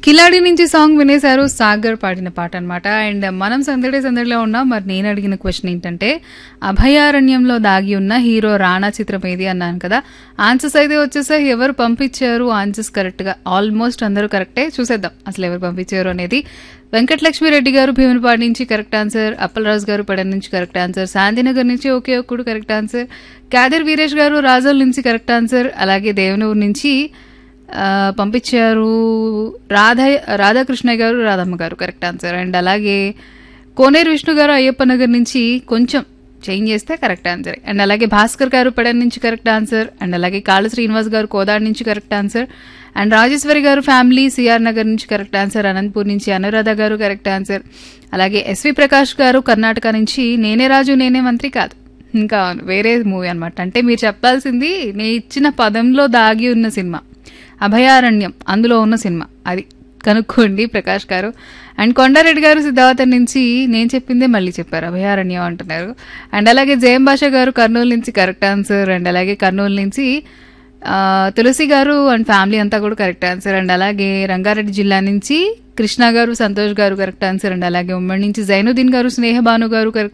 కిలాడి నుంచి సాంగ్ వినేశారు సాగర్ పాడిన పాట అన్నమాట అండ్ మనం సందడి సందడిలో ఉన్నాం మరి నేను అడిగిన క్వశ్చన్ ఏంటంటే అభయారణ్యంలో దాగి ఉన్న హీరో రాణా చిత్రం ఏది అన్నాను కదా ఆన్సర్స్ అయితే వచ్చేసాయి ఎవరు పంపించారు ఆన్సర్స్ కరెక్ట్ గా ఆల్మోస్ట్ అందరూ కరెక్టే చూసేద్దాం అసలు ఎవరు పంపించారు అనేది వెంకటలక్ష్మి రెడ్డి గారు భీమునిపాడు నుంచి కరెక్ట్ ఆన్సర్ అప్పలరాజు గారు పడన్ నుంచి కరెక్ట్ ఆన్సర్ శాంతినగర్ నుంచి ఒకే ఒక్కడు కరెక్ట్ ఆన్సర్ కాదర్ వీరేష్ గారు రాజోల్ నుంచి కరెక్ట్ ఆన్సర్ అలాగే దేవనూరు నుంచి ఆ, పంపించారు రాధ రాధాకృష్ణ గారు రాధమ్మ గారు కరెక్ట్ ఆన్సర్ అండ్ అలాగే కోనేరు విష్ణు గారు అయ్యప్ప నగర్ నుంచి కొంచెం చేంజ్ చేస్తే కరెక్ట్ ఆన్సర్ అండ్ అలాగే భాస్కర్ గారు పడన్ నుంచి కరెక్ట్ ఆన్సర్ అండ్ అలాగే కాళ శ్రీనివాస్ గారు కోదాడ్ నుంచి కరెక్ట్ ఆన్సర్ అండ్ రాజేశ్వరి గారు ఫ్యామిలీ సిఆర్ నగర్ నుంచి కరెక్ట్ ఆన్సర్ అనంతపూర్ నుంచి అనురాధ గారు కరెక్ట్ ఆన్సర్ అలాగే ఎస్వి ప్రకాష్ గారు కర్ణాటక నుంచి నేనే రాజు నేనే మంత్రి కాదు ఇంకా వేరే మూవీ అన్నమాట అంటే మీరు చెప్పాల్సింది నేను ఇచ్చిన పదంలో దాగి ఉన్న సినిమా అభయారణ్యం అందులో ఉన్న సినిమా అది కనుక్కోండి ప్రకాష్ గారు అండ్ కొండారెడ్డి గారు సిద్ధావతం నుంచి నేను చెప్పిందే మళ్ళీ చెప్పారు అభయారణ్యం అంటున్నారు అండ్ అలాగే జయం భాష గారు కర్నూలు నుంచి కరెక్ట్ ఆన్సర్ అండ్ అలాగే కర్నూలు నుంచి ఆ, తులసి గారు అండ్ ఫ్యామిలీ అంతా కూడా కరెక్ట్ ఆన్సర్ అండ్ అలాగే రంగారెడ్డి జిల్లా నుంచి కృష్ణ గారు సంతోష్ గారు కరెక్ట్ ఆన్సర్ అండ్ అలాగే ఉమ్మడి నుంచి జైనుద్దీన్ గారు స్నేహ భాను గారు కరెక్ట్